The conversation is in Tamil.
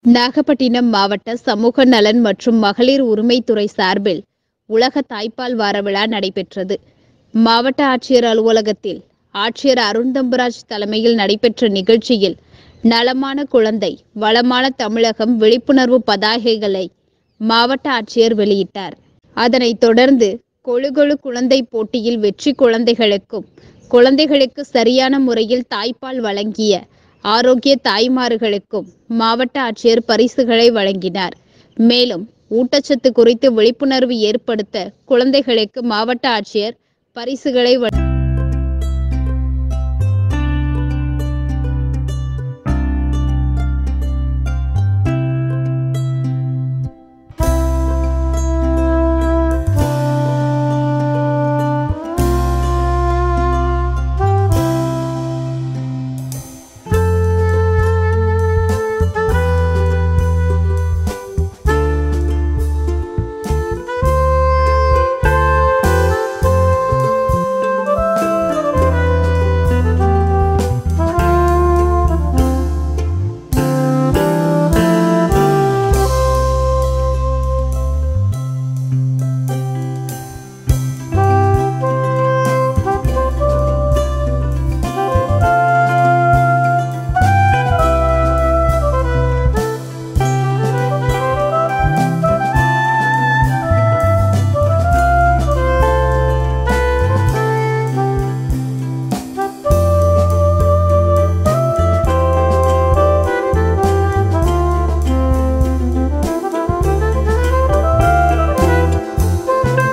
நாகப்பட்டினம் மாவட்ட சமூக நலன் மற்றும் மகளிர் உரிமைத்துறை சார்பில் உலக தாய்ப்பால் வார விழா நடைபெற்றது மாவட்ட ஆட்சியர் அலுவலகத்தில் ஆட்சியர் அருண் தம்பராஜ் தலைமையில் நடைபெற்ற நிகழ்ச்சியில் நலமான குழந்தை வளமான தமிழகம் விழிப்புணர்வு பதாகைகளை மாவட்ட ஆட்சியர் வெளியிட்டார் அதனைத் தொடர்ந்து கொழு கொழு குழந்தை போட்டியில் வெற்றி குழந்தைகளுக்கும் குழந்தைகளுக்கு சரியான முறையில் தாய்ப்பால் வழங்கிய ஆரோக்கிய தாய்மார்களுக்கும் மாவட்ட ஆட்சியர் பரிசுகளை வழங்கினார் மேலும் ஊட்டச்சத்து குறித்து விழிப்புணர்வு ஏற்படுத்த குழந்தைகளுக்கு மாவட்ட ஆட்சியர் பரிசுகளை வழ-